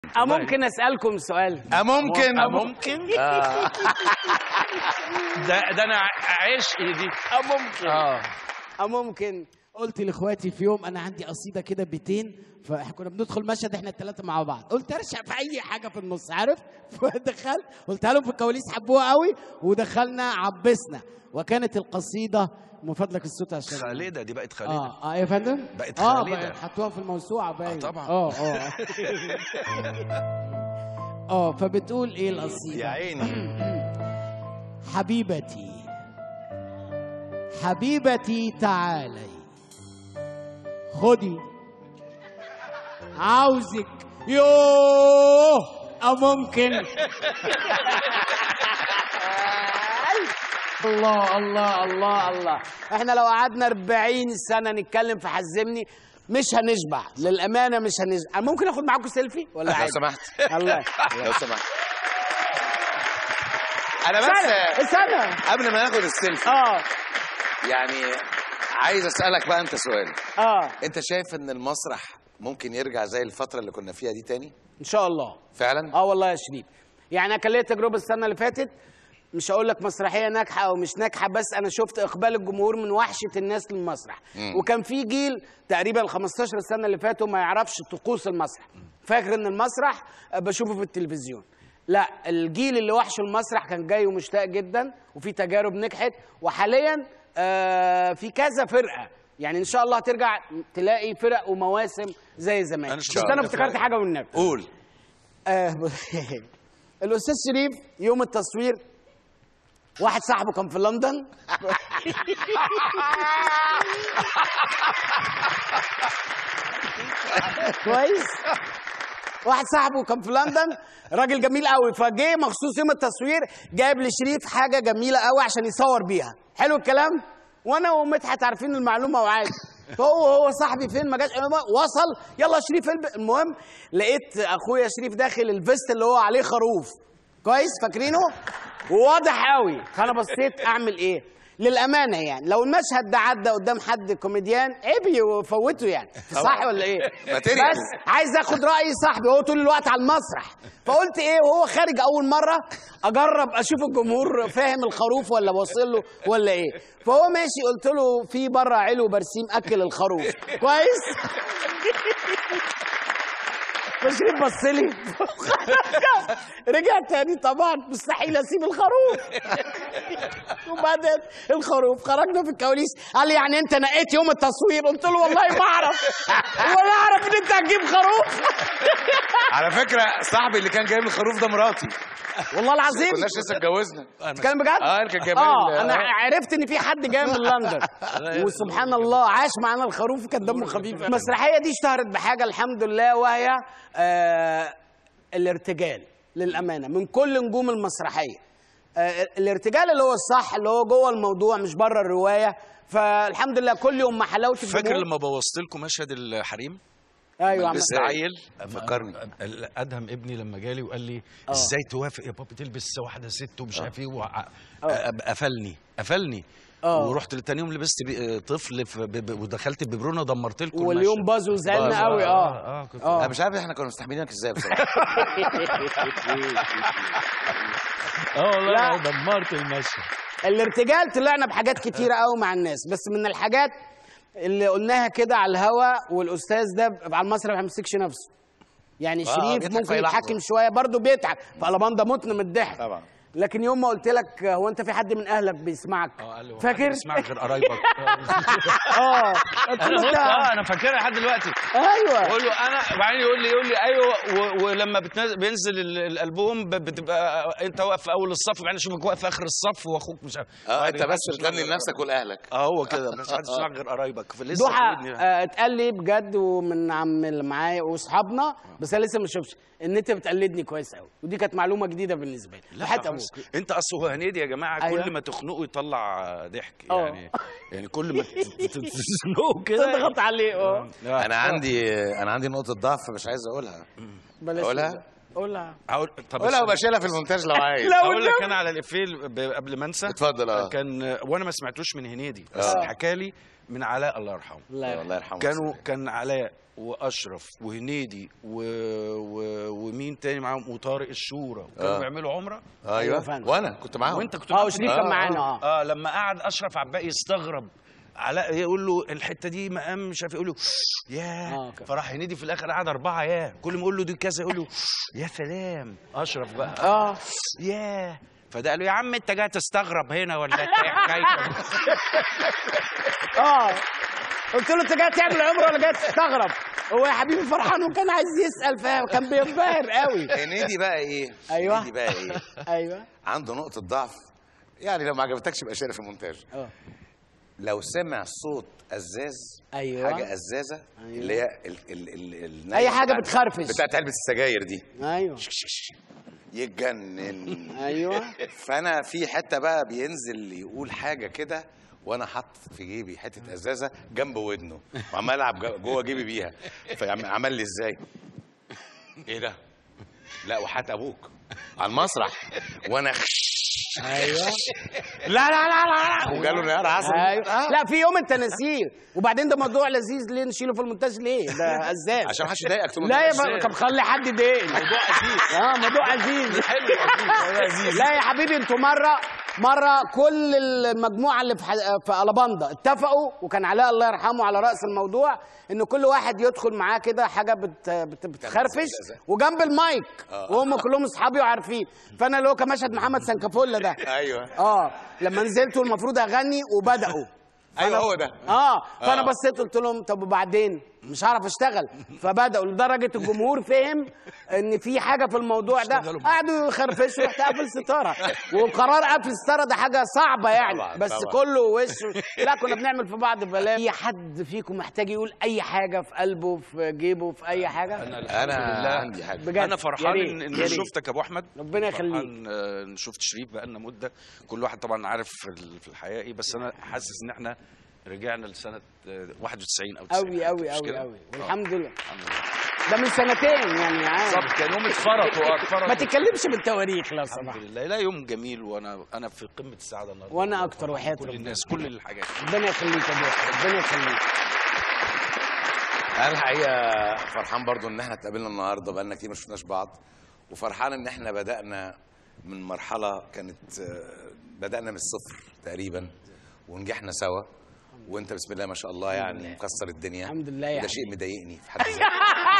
أه ممكن اسالكم سؤال ممكن ممكن ده ده انا عشقي دي أه ممكن اه أه ممكن قلت لاخواتي في يوم انا عندي قصيده كده بيتين فاحنا كنا بندخل مشهد احنا الثلاثه مع بعض قلت ارشق في اي حاجه في النص عارف فدخلت قلتها لهم في الكواليس حبوها قوي ودخلنا عبسنا وكانت القصيده من فضلك الصوت عشان خالده دي بقت خالده اه اه يا فندم بقت اه خالدة. بقت حطوها في الموسوعه باين طبعا. اه اه اه فبتقول ايه القصيده يا عيني حبيبتي حبيبتي تعالي خدي عاوزك يوه أو ممكن الله الله الله الله احنا لو قعدنا 40 سنه نتكلم في حزمني مش هنشبع للامانه مش هنشبع ممكن اخد معاكم سيلفي ولا لو عادي سمحت الله لو سمحت انا بس سنه سنه قبل ما ناخد السيلفي اه يعني عايز اسالك بقى انت سؤال اه انت شايف ان المسرح ممكن يرجع زي الفتره اللي كنا فيها دي تاني ان شاء الله فعلا اه والله يا شريف يعني انا كان ليا تجربه السنه اللي فاتت مش هقول لك مسرحيه ناجحه او مش ناجحه بس انا شفت اقبال الجمهور من وحشه الناس للمسرح مم. وكان في جيل تقريبا ال 15 سنه اللي فاتوا ما يعرفش طقوس المسرح فاكر ان المسرح بشوفه في التلفزيون لا الجيل اللي وحشه المسرح كان جاي ومشتاق جدا وفي تجارب نجحت وحاليا آه في كذا فرقه يعني ان شاء الله هترجع تلاقي فرق ومواسم زي زمان إن بس شاء انا الله. افتكرت حاجه والنبي قول آه الاستاذ شريف يوم التصوير واحد صاحبه كان في لندن كويس واحد صاحبه كان في لندن راجل جميل قوي فجه مخصوص يوم التصوير جايب لشريف حاجه جميله قوي عشان يصور بيها حلو الكلام وانا ومدحت عارفين المعلومه وعادي فهو هو صاحبي فين ما جاش وصل يلا شريف الب- المهم لقيت اخويا شريف داخل الفيست اللي هو عليه خروف كويس فاكرينه وواضح قوي فانا بصيت اعمل ايه للامانه يعني لو المشهد ده عدى قدام حد كوميديان عيب يفوته يعني صح ولا ايه ماتيريال. بس عايز اخد راي صاحبي هو طول الوقت على المسرح فقلت ايه وهو خارج اول مره اجرب اشوف الجمهور فاهم الخروف ولا واصل له ولا ايه فهو ماشي قلت له في بره علو برسيم اكل الخروف كويس فشريف بص لي رجع تاني طبعا مستحيل اسيب الخروف وبعدين الخروف خرجنا في الكواليس قال لي يعني انت نقيت يوم التصوير قلت له والله ما اعرف ولا اعرف ان انت هتجيب خروف على فكره صاحبي اللي كان جايب الخروف ده مراتي والله العظيم كناش لسه اتجوزنا تتكلم بجد؟ اه اللي كان جايب اه انا عرفت ان في حد جاي من لندن وسبحان الله عاش معانا الخروف كان دمه خفيف المسرحيه دي اشتهرت بحاجه الحمد لله وهي آه الارتجال للامانه من كل نجوم المسرحيه آه الارتجال اللي هو الصح اللي هو جوه الموضوع مش بره الروايه فالحمد لله كل يوم ما حلاوه فاكر الجمهور لما بوظت لكم مشهد الحريم ايوه عم- لسه عيل فكرني ال- ادهم ابني لما جالي وقال لي ازاي توافق يا بابا تلبس واحده ست ومش عارف ايه وع- أ- قفلني قفلني آه. ورحت لتاني يوم لبست بي- طفل في- ب- ب- ودخلت ببرونه ودمرت لكم واليوم المشهد. باظوا باظ، وزعلنا قوي اه اه كنت آه. انا مش عارف احنا كنا مستحملينك ازاي بصراحه اه والله لا. دمرت المشهد الارتجال طلعنا بحاجات كتيرة قوي مع الناس بس من الحاجات اللي قلناها كده على الهوا والاستاذ ده على المسرح ما بيمسكش نفسه يعني آه، شريف بيضحك ممكن في أي لحظة. يتحكم شويه برضه بيضحك فالاباندا متنا من الضحك طبعا لكن يوم ما قلت لك هو انت في حد من اهلك بيسمعك اه قال له فاكر؟ اسمعك غير قرايبك اه قلت انا له قلت ده اه انا فاكرها لحد دلوقتي ايوه بقول له انا وبعدين يقول لي يقول لي ايوه و- ولما بتنزل بينزل ال- الالبوم ب- بتبقى انت واقف في اول الصف وبعدين اشوفك واقف في اخر الصف واخوك مش عارف اه انت وبعدين بس محدش بتغني يسمعك. لنفسك ولاهلك اه هو كده مش حد يسمعك غير قرايبك فلسه ضحى في ودني. آه، اتقال لي بجد ومن عم اللي معايا واصحابنا بس انا لسه ما شفتش ان انت بتقلدني كويس قوي ودي كانت معلومه جديده بالنسبه لي لا وحياة خلاص. ابوك انت اصل هو هنيدي يا جماعه أيوة. كل ما تخنقه يطلع ضحك اه. يعني يعني كل ما تزنقه كده تضغط عليه اه لا. انا عندي انا عندي نقطه ضعف مش عايز اقولها بلاش اقولها كده. قولها هقول طب قولها استنى. وابقى شيلها في المونتاج لو عايز لا. اقول لك والنبي. انا على الافيه ب- قبل ما انسى اتفضل اه كان وانا ما سمعتوش من هنيدي بس آه. حكى لي من علاء الله يرحمه لا الله يرحمه كانوا كان علاء واشرف وهنيدي و... و... ومين تاني معاهم وطارق الشورى كانوا آه. بيعملوا عمره أيوة ايوه فعلا. وانا كنت معاهم وانت كنت اه معاهم؟ وشريف كان آه، معانا اه اه لما قعد اشرف عباقي يستغرب علاء يقول له الحته دي مقام مش عارف يقول له ياه آه، كان- فراح هنيدي في الاخر قعد اربعه ياه كل ما يقول له دي كذا يقول له يا سلام اشرف بقى اه ياه فده قال له يا عم انت جاي تستغرب هنا ولا انت ايه حكايتك؟ اه قلت له انت جاي تعمل عمره ولا جاي تستغرب هو يا حبيبي فرحان وكان عايز يسال فكان بينبهر قوي هنيدي بقى ايه أيوة. هنيدي بقى ايه ايوه عنده نقطة ضعف يعني لو ما عجبتكش يبقى شاري في المونتاج اه لو سمع صوت ازاز أيوة. حاجة ازازة أيوة. اللي هي ال ال ال ال أي حاجة بتاعت- بتخرفش. بتاعت علبة السجاير دي ايوه يتجنن ايوه فانا في حته بقى بينزل يقول حاجه كده وانا حاطط في جيبي حته ازازه جنب ودنه وعمال العب جو- جوه جيبي بيها فعمل لي ازاي ايه ده لا وحات ابوك على المسرح وانا ايوه لا لا لا لا لا وجاله انهيار عصبي ايوه لا في يوم التناسير وبعدين ده موضوع لذيذ ليه نشيله في المونتاج ليه ده ازاز عشان محدش يضايقك في لا يا المونتاج. بقى طب خلي حد يضايقني موضوع عزيز اه موضوع عزيز لا يا حبيبي انتوا مره مره كل المجموعه اللي في ح- في الاباندا اتفقوا وكان علاء الله يرحمه على راس الموضوع ان كل واحد يدخل معاه كده حاجه بت بت بتخرفش وجنب المايك وهم كلهم اصحابي وعارفين فانا اللي هو كمشهد محمد سنكافولا ده ايوه اه لما نزلت والمفروض اغني وبداوا ايوه هو ده اه فانا آه. بصيت قلت لهم طب وبعدين مش هعرف اشتغل فبداوا لدرجه الجمهور فهم ان في حاجه في الموضوع ده قعدوا يخرفشوا رحت قافل ستاره وقرار قفل ستاره ده حاجه صعبه يعني طبعاً، بس طبعاً. كله وش لا كنا بنعمل في بعض بلاوي اي حد فيكم محتاج يقول اي حاجه في قلبه في جيبه في اي حاجه انا عندي حاجه بجد انا فرحان يا ريت، ان, إن يا ريت. شفتك يا ابو احمد ربنا يخليك. فرحان آه، ان شفت شريف بقالنا مده كل واحد طبعا عارف في ال- في الحياه ايه بس انا حاسس ان احنا رجعنا لسنه آه، 91 او 90 قوي قوي مش قوي كده؟ قوي آه. والحمد لله الحمد لله ده من سنتين يعني عادي. بالظبط كان يوم اتفرطوا اه ما اتفرطوا تتكلمش بالتواريخ لو الحمد سمحت لله لا يوم جميل وانا انا في قمه السعاده النهارده وأنا أكتر وحياة كل ربنا. الناس كل الحاجات ربنا يخليك يا ابو ربنا يخليك انا الحقيقه فرحان برضو ان احنا اتقابلنا النهارده بقالنا كتير ما شفناش بعض وفرحان ان احنا بدانا من مرحله كانت آه، بدانا من الصفر تقريبا ونجحنا سوا وانت بسم الله ما شاء الله يعني مكسر الدنيا الحمد لله يا ده شيء حبيبي. مضايقني في حد ذاته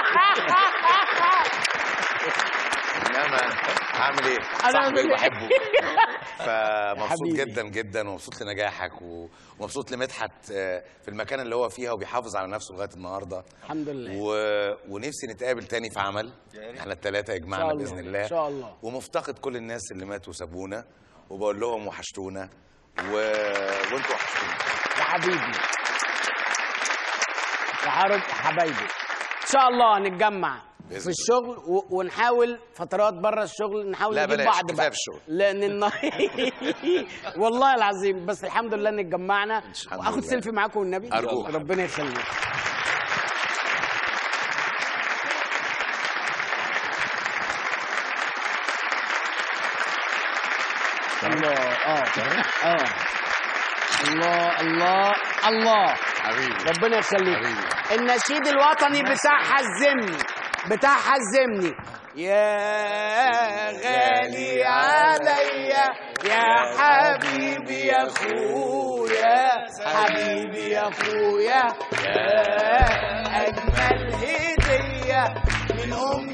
انما هعمل ايه؟ أنا صاحبي أعمل إيه؟ بحبه فمبسوط حبيبي. جدا جدا ومبسوط لنجاحك و- ومبسوط لمدحت آه، في المكان اللي هو فيها وبيحافظ على نفسه لغايه النهارده الحمد لله و... ونفسي نتقابل تاني في عمل احنا الثلاثه يجمعنا إن شاء الله. باذن الله إن شاء الله. ومفتقد كل الناس اللي ماتوا وسابونا وبقول لهم وحشتونا و... وانتوا وحشتونا يا حبيبي يا حرب حبايبي ان شاء الله هنتجمع بإذن في الشغل و... ونحاول فترات بره الشغل نحاول لا نجيب بلاش، بعض كفاية بقى في الشغل. لان الن... والله العظيم بس الحمد لله ان اتجمعنا الحمد واخد لله. سيلفي معاكم والنبي أرجوك. ربنا يخليك الله اه اه الله الله الله حبيبي ربنا يخليك حبيبي. النشيد الوطني بتاع حزمني بتاع حزمني يا غالي عليا يا حبيبي يا اخويا حبيبي يا اخويا يا اجمل هديه من ام